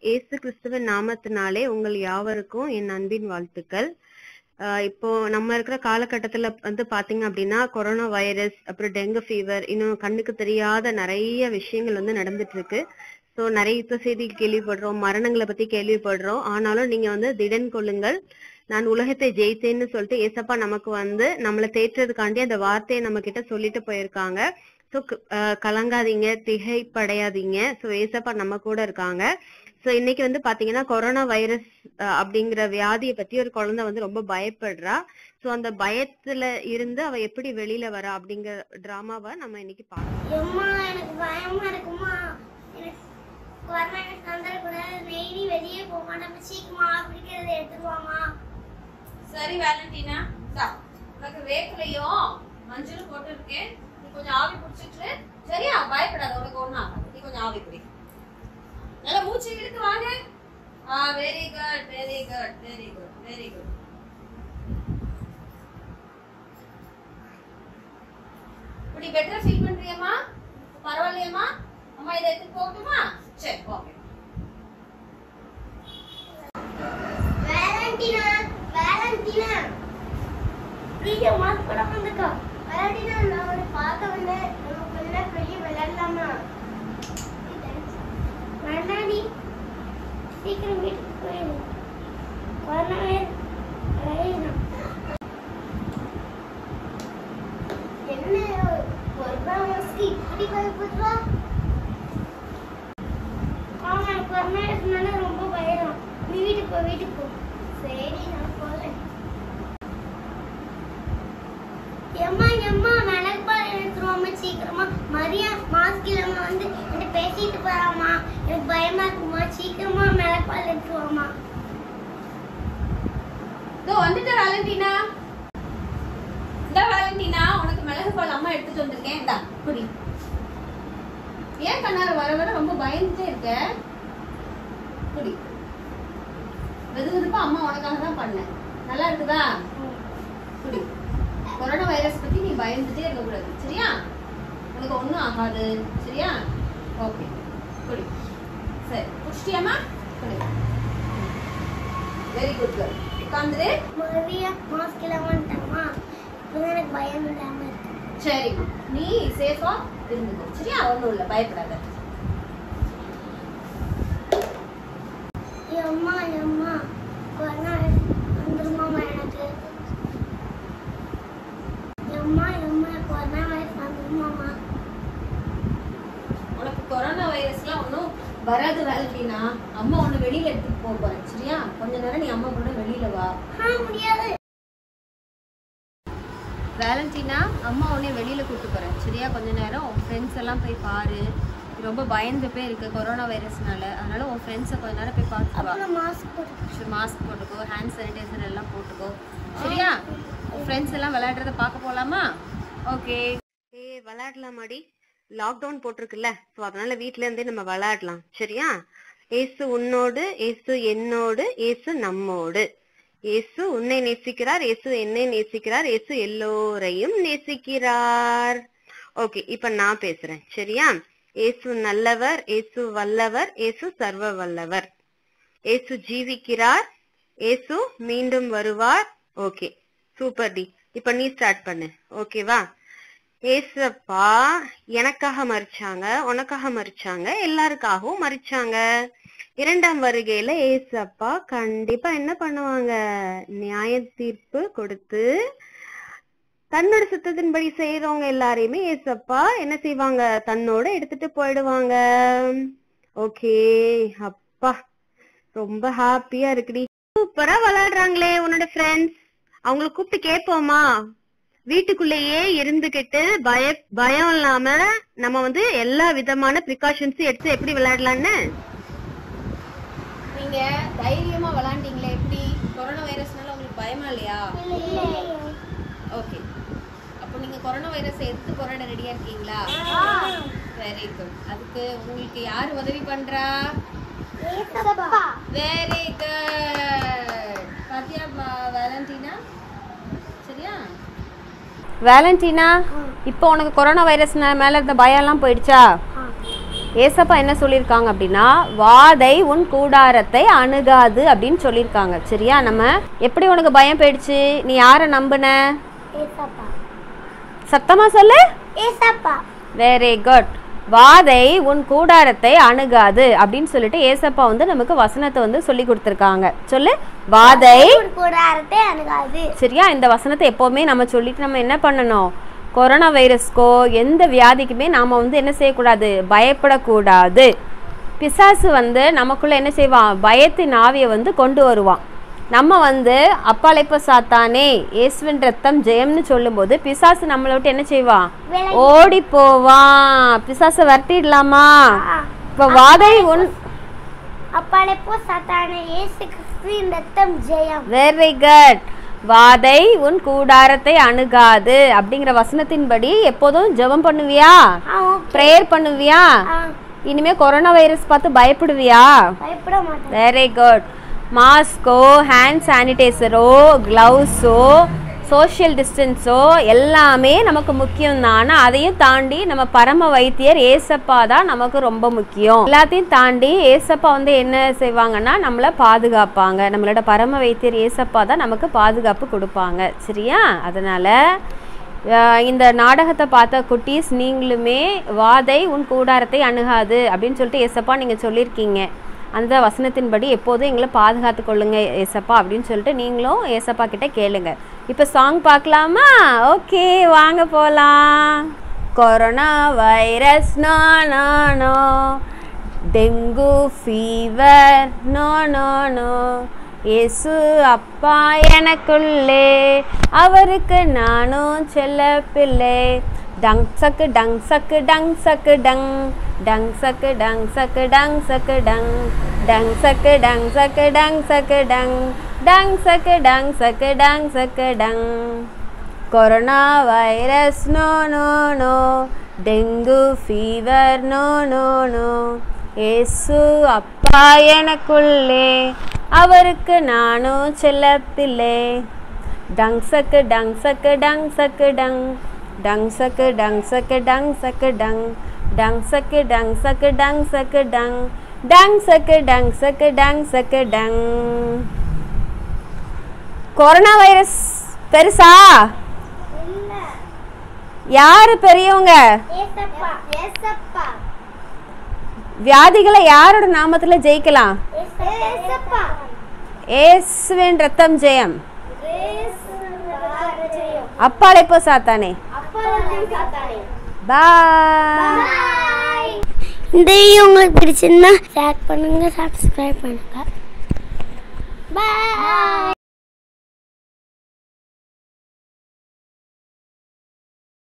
இயேசு கிறிஸ்துவின் நாமத்தினாலே உங்கள் யாவருக்கும் என் அன்பின் வாழ்த்துக்கள் ஆஹ் இப்போ நம்ம இருக்கிற காலகட்டத்துல வந்து பாத்தீங்க அப்படின்னா கொரோனா வைரஸ் அப்புறம் டெங்கு ஃபீவர் இன்னும் கண்ணுக்கு தெரியாத நிறைய விஷயங்கள் வந்து நடந்துட்டு இருக்கு ஸோ நிறைய யுத்த செய்தி கேள்விப்படுறோம் மரணங்களை பத்தி கேள்விப்படுறோம் ஆனாலும் நீங்க வந்து திடன் கொள்ளுங்கள் நான் உலகத்தை ஜெயித்தேன்னு சொல்லிட்டு ஏசப்பா நமக்கு வந்து நம்மளை தேற்றுறதுக்காண்டி அந்த வார்த்தையை நம்ம கிட்ட சொல்லிட்டு போயிருக்காங்க ஸோ கலங்காதீங்க திகைப்படையாதீங்க ஸோ ஏசப்பா நம்ம கூட இருக்காங்க ஸோ இன்னைக்கு வந்து பாத்தீங்கன்னா கொரோனா வைரஸ் அப்படிங்கிற வியாதியை பத்தி ஒரு குழந்தை வந்து ரொம்ப பயப்படுறா ஸோ அந்த பயத்துல இருந்து அவ எப்படி வெளியில வரா அப்படிங்கிற டிராமாவை நம்ம இன்னைக்கு பார்க்கலாம் எம்மா எனக்கு பயமா இருக்குமா எனக்கு கொரோனா எனக்கு வந்துடக்கூடாது டெய்லி வெளியே போமா நம்ம சீக்கிரமா பிடிக்கிறது எடுத்துருவாமா சரி வேலண்டினா தா உனக்கு வேப்பிலையும் மஞ்சளும் போட்டு இருக்கேன் நீ கொஞ்சம் ஆவி பிடிச்சிட்டு சரியா பயப்படாத உனக்கு ஒண்ணும் ஆகாது நீ கொஞ்சம் ஆவி பிடி நல்லா மூச்சு இழுத்து வாங்க ஆ very good very good very good very good இப்படி பெட்டரா ஃபீல் பண்றியம்மா பரவாயில்லையம்மா அம்மா இதை எடுத்து போகட்டுமா சரி okay Valentina Valentina video mask போட வந்துக்கா வேலண்டினா நான் உன்னை பார்க்க வந்தேன் நம்ம கொஞ்ச நேரம் வெளியே விளையாடலாமா வேண்டாடி சீக்கிரம் வீட்டுக்கு போயிடு கொரோனா விளையாடலாம் என்ன ஒரு மாஸ்க்கு இப்படி பயப்படுறா ஆமா கொரோனா இருக்கனால ரொம்ப பயம் நீ வீட்டுக்கு போ வீட்டுக்கு போ சரி நான் போறேன் எம்மா எம்மா மிளகுபால் எடுத்துருவாமா சீக்கிரமா மரியா மாஸ்க் இல்லாம வந்து என்ன பேசிட்டு போறாமா எனக்கு பயமா இருக்குமா சீக்கிரமா மிளகுபால் எடுத்துருவாமா இதோ வந்துட்ட வேலண்டினா இந்த வேலண்டினா உனக்கு மிளகு பால் அம்மா எடுத்துட்டு வந்திருக்கேன் இந்தா குடி ஏன் கண்ணார வர வர ரொம்ப பயந்துட்டே இருக்க குடி வெது வெதுப்பா அம்மா உனக்காக தான் பண்ணேன் நல்லா இருக்குதா குடி கொரோனா வைரஸ் பத்தி நீ பயந்துட்டே இருக்க கூடாது சரியா உனக்கு ஒண்ணும் ஆகாது சரியா ஓகே குடி சரி குடிச்சிட்டியாமா குடி வெரி குட் கேர்ள் உட்காந்துரு மரியா மாஸ்க் இல்லாம வந்துட்டாமா இப்பதான் எனக்கு பயம் இல்லாம இருக்கு சரிம்மா நீ சேஃபா இருந்துக்கோ சரியா ஒண்ணும் இல்ல பயப்படாத எம்மா எம்மா கொரோனா வந்துருமாமா எனக்கு எம்மா எம்மா கொரோனா வைரஸ் வந்துருமாமா உனக்கு கொரோனா வைரஸ்லாம் ஒன்றும் வராது வேலைக்கினா அம்மா உன்னை வெளியில எடுத்துட்டு போக போறேன் சரியா கொஞ்ச நேரம் நீ அம்மா கூட வெளியில வா ஆ முடியாது வேலண்டினா அம்மா உன்னை வெளியில கூட்டு போறேன் சரியா கொஞ்ச நேரம் உன் ஃப்ரெண்ட்ஸ் எல்லாம் போய் பாரு நீ ரொம்ப பயந்து போய் இருக்கு கொரோனா வைரஸ்னால அதனால உன் ஃப்ரெண்ட்ஸை கொஞ்ச நேரம் போய் பார்த்து வா அப்புறம் மாஸ்க் போட்டு மாஸ்க் போட்டுக்கோ ஹேண்ட் சானிடைசர் எல்லாம் போட்டுக்கோ சரியா உன் ஃப்ரெண்ட்ஸ் எல்லாம் விளையாடுறத பார்க்க போலாமா ஓகே ஏ விளையாடலாமாடி லாக்டவுன் போட்டிருக்குல்ல ஸோ அதனால வீட்ல இருந்தே நம்ம விளையாடலாம் சரியா ஏசு உன்னோடு ஏசு என்னோடு ஏசு நம்மோடு ஏசு உன்னை நேசிக்கிறார் ஏசு என்னை நேசிக்கிறார் ஏசு எல்லோரையும் நேசிக்கிறார் ஓகே இப்ப நான் பேசுறேன் சரியா ஏசு நல்லவர் ஏசு வல்லவர் ஏசு சர்வ வல்லவர் ஏசு ஜீவிக்கிறார் ஏசு மீண்டும் வருவார் ஓகே சூப்பர் டி இப்ப நீ ஸ்டார்ட் பண்ணு ஓகேவா ஏசப்பா எனக்காக மறிச்சாங்க உனக்காக மறிச்சாங்க எல்லாருக்காகவும் மறிச்சாங்க இரண்டாம் வருகையில ஏசப்பா கண்டிப்பா என்ன பண்ணுவாங்க நியாய தீர்ப்பு கொடுத்து தன்னோட சுத்தத்தின்படி செய்யறவங்க எல்லாரையுமே ஏசப்பா என்ன செய்வாங்க தன்னோட எடுத்துட்டு போயிடுவாங்க ஓகே அப்பா ரொம்ப ஹாப்பியா இருக்குடி சூப்பரா விளையாடுறாங்களே உன்னோட ஃப்ரெண்ட்ஸ் அவங்கள கூப்பிட்டு கேட்போமா வீட்டுக்குள்ளேயே இருந்துகிட்டு பய பயம் இல்லாம நம்ம வந்து எல்லா விதமான ப்ரிகாஷன்ஸும் எடுத்து எப்படி விளையாடலாம்னு நீங்க தைரியமா விளாண்டீங்களே எப்படி கொரோனா வைரஸ்னால உங்களுக்கு பயமா இல்லையா ஓகே அப்போ நீங்க கொரோனா வைரஸ் எடுத்து போராட ரெடியா இருக்கீங்களா வெரி குட் அதுக்கு உங்களுக்கு யார் உதவி பண்றா ஏசப்பா வெரி குட் பாத்தியா வேலண்டினா சரியா வேலண்டினா இப்போ உனக்கு கொரோனா வைரஸ் மேல இருந்த பயம் எல்லாம் போயிடுச்சா ஏசப்பா என்ன சொல்லியிருக்காங்க அப்படின்னா வாதை உன் கூடாரத்தை அணுகாது அப்படின்னு சொல்லியிருக்காங்க சரியா நம்ம எப்படி உனக்கு பயம் போயிடுச்சு நீ யாரை நம்புன ஏசப்பா சத்தமா சொல்லு ஏசப்பா வெரி குட் வாதை உன் கூடாரத்தை அணுகாது அப்படின்னு சொல்லிட்டு ஏசப்பா வந்து நமக்கு வசனத்தை வந்து சொல்லி கொடுத்துருக்காங்க சொல்லு வாதை ஒரு கூடாரத்தை அணுகாது சரியா இந்த வசனத்தை எப்போவுமே நம்ம சொல்லிட்டு நம்ம என்ன பண்ணணும் கொரோனா வைரஸ்க்கோ எந்த வியாதிக்குமே நாம் வந்து என்ன செய்யக்கூடாது பயப்படக்கூடாது பிசாசு வந்து நமக்குள்ள என்ன செய்வான் பயத்தின் ஆவியை வந்து கொண்டு வருவான் நம்ம வந்து அப்பாலைப்ப சாத்தானே இயேசுவின் ரத்தம் ஜெயம்னு சொல்லும்போது பிசாசு நம்மளை விட்டு என்ன செய்வான் விலகி. ஓடி போவான் பிசாசை விரட்டிடலாமா ஆ. இப்போ வாதை உன் அப்பாலே போ சாத்தானே இயேசு கிறிஸ்துவின் ரத்தம் ஜெயம் வெரி குட் வாதை உன் கூடாரத்தை அணுகாது அப்படிங்கிற வசனத்தின்படி எப்போதும் ஜெபம் பண்ணுவியா ஆ ஓகே ப்ரேயர் பண்ணுவியா ஆ இனிமே கொரோனா வைரஸ் பார்த்து பயப்படுவியா பயப்பட மாட்டேன் வெரி குட் மாஸ்கோ ஹேண்ட் சானிடைசரோ க்ளவுஸோ சோஷியல் டிஸ்டன்ஸோ எல்லாமே நமக்கு முக்கியம் தான் ஆனால் அதையும் தாண்டி நம்ம பரம வைத்தியர் ஏசப்பா தான் நமக்கு ரொம்ப முக்கியம் எல்லாத்தையும் தாண்டி ஏசப்பா வந்து என்ன செய்வாங்கன்னா நம்மளை பாதுகாப்பாங்க நம்மளோட பரம வைத்தியர் ஏசப்பா தான் நமக்கு பாதுகாப்பு கொடுப்பாங்க சரியா அதனால அஹ் இந்த நாடகத்தை பார்த்த குட்டீஸ் நீங்களுமே வாதை உன் கூடாரத்தை அணுகாது அப்படின்னு சொல்லிட்டு ஏசப்பா நீங்கள் சொல்லியிருக்கீங்க அந்த வசனத்தின்படி எப்போதும் எங்களை பாதுகாத்து கொள்ளுங்க ஏசப்பா அப்படின்னு சொல்லிட்டு நீங்களும் ஏசப்பா கிட்ட கேளுங்க இப்போ சாங் பார்க்கலாமா ஓகே வாங்க போகலாம் corona virus no no no dengue fever no no no Yesu அப்பா எனக்குள்ளே அவருக்கு நானும் செல்ல பிள்ளை டங் சக்கு டங் சக்கு டங் சக்கு டங் டங் சக்கு டங் சக்கு டங் சக்கு டங் டங் சக்கு டங் சக்கு டங் சக்கு டங் டங் சக்கு டங் சக்கு டங் சக்கு டங் corona virus no no no dengue fever no no no Yesu அப்பா எனக்குள்ளே அவருக்கு நானும் செல்லப்பில்லை டங் சக்கு டங் சக்கு டங் சக்கு டங் டங் சக்கு டங் சக்கு டங் சக்கு டங் டங் சக்கு டங் சக்கு டங் சக்கு டங் டங் சக்கு டங் சக்கு டங் சக்கு டங் கொரோனா வைரஸ் பெருசா இல்ல யாரு பெரியவங்க ஏசப்பா ஏசப்பா வியாதிகளை யாரோட நாமத்துல ஜெயிக்கலாம் ஏசப்பா ஏசுவின் ரத்தம் ஜெயம் ஜெயம் அப்பாளைப்போ சாத்தானே அப்பா சாத்தானே பாய் இந்த வீடியோ உங்களுக்கு பிடிச்சிருந்தா ஷேர் பண்ணுங்க சப்ஸ்கிரைப் பண்ணுங்க பாய்